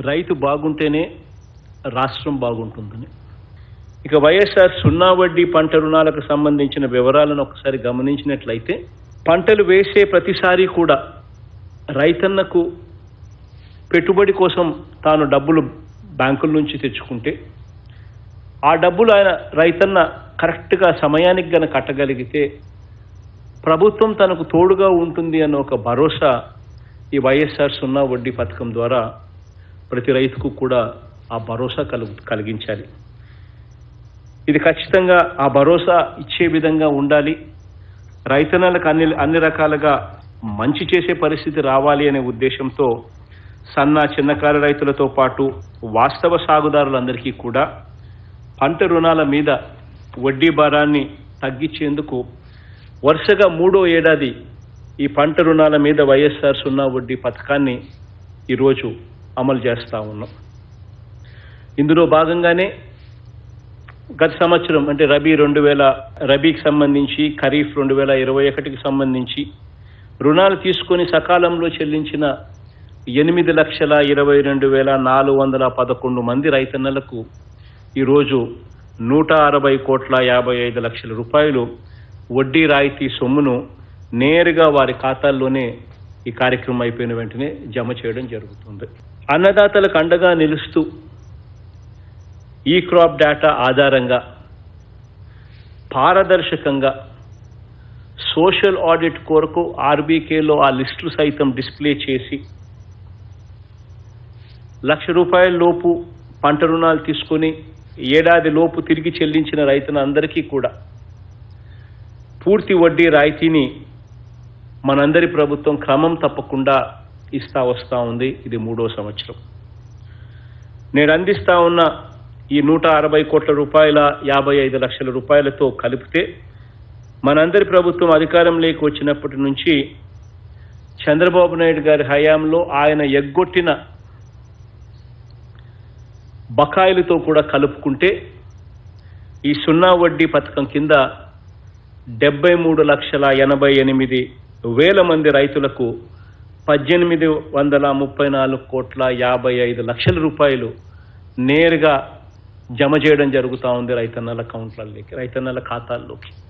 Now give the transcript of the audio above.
రైతు బాగుంటేనే రాష్ట్రం బాగుంటుందని ఇక వైఎస్ఆర్ సున్నా వడ్డీ పంట రుణాలకు సంబంధించిన వివరాలను ఒకసారి గమనించినట్లయితే పంటలు వేసే ప్రతిసారి కూడా రైతన్నకు పెట్టుబడి కోసం తాను డబ్బులు బ్యాంకుల నుంచి తెచ్చుకుంటే ఆ డబ్బులు ఆయన రైతన్న కరెక్ట్గా సమయానికి గన కట్టగలిగితే ప్రభుత్వం తనకు తోడుగా ఉంటుంది అన్న ఒక భరోసా ఈ వైఎస్ఆర్ సున్నా వడ్డీ పథకం ద్వారా ప్రతి రైతుకు కూడా ఆ భరోసా కలుగు కలిగించాలి ఇది ఖచ్చితంగా ఆ భరోసా ఇచ్చే విధంగా ఉండాలి రైతన్నలకు అన్ని అన్ని రకాలుగా మంచి చేసే పరిస్థితి రావాలి అనే ఉద్దేశంతో సన్న చిన్నకారు రైతులతో పాటు వాస్తవ సాగుదారులందరికీ కూడా పంట రుణాల మీద వడ్డీ భారాన్ని తగ్గించేందుకు వరుసగా మూడో ఏడాది ఈ పంట రుణాల మీద వైఎస్ఆర్ సున్నా వడ్డీ పథకాన్ని ఈరోజు అమలు చేస్తా ఉన్నాం ఇందులో భాగంగానే గత సంవత్సరం అంటే రబీ రెండు వేల రబీకి సంబంధించి ఖరీఫ్ రెండు వేల ఇరవై ఒకటికి సంబంధించి రుణాలు తీసుకొని సకాలంలో చెల్లించిన ఎనిమిది లక్షల ఇరవై రెండు వేల నాలుగు వందల పదకొండు మంది రైతన్నలకు ఈరోజు నూట అరవై కోట్ల యాభై ఐదు లక్షల రూపాయలు వడ్డీ రాయితీ సొమ్మును నేరుగా వారి ఖాతాల్లోనే ఈ కార్యక్రమం అయిపోయిన వెంటనే జమ చేయడం జరుగుతుంది అన్నదాతలకు అండగా నిలుస్తూ ఈ క్రాప్ డేటా ఆధారంగా పారదర్శకంగా సోషల్ ఆడిట్ కొరకు ఆర్బీకేలో ఆ లిస్టులు సైతం డిస్ప్లే చేసి లక్ష రూపాయల లోపు పంట రుణాలు తీసుకొని ఏడాది లోపు తిరిగి చెల్లించిన రైతులందరికీ కూడా పూర్తి వడ్డీ రాయితీని మనందరి ప్రభుత్వం క్రమం తప్పకుండా ఇస్తా వస్తూ ఉంది ఇది మూడో సంవత్సరం నేను అందిస్తా ఉన్న ఈ నూట అరవై కోట్ల రూపాయల యాభై ఐదు లక్షల రూపాయలతో కలిపితే మనందరి ప్రభుత్వం అధికారంలోకి వచ్చినప్పటి నుంచి చంద్రబాబు నాయుడు గారి హయాంలో ఆయన ఎగ్గొట్టిన బకాయిలతో కూడా కలుపుకుంటే ఈ సున్నా వడ్డీ పథకం కింద డెబ్బై మూడు లక్షల ఎనభై ఎనిమిది వేల మంది రైతులకు పద్దెనిమిది వందల ముప్పై నాలుగు కోట్ల యాభై ఐదు లక్షల రూపాయలు నేరుగా జమ చేయడం జరుగుతూ ఉంది రైతన్నల అకౌంట్లలోకి రైతన్నల ఖాతాల్లోకి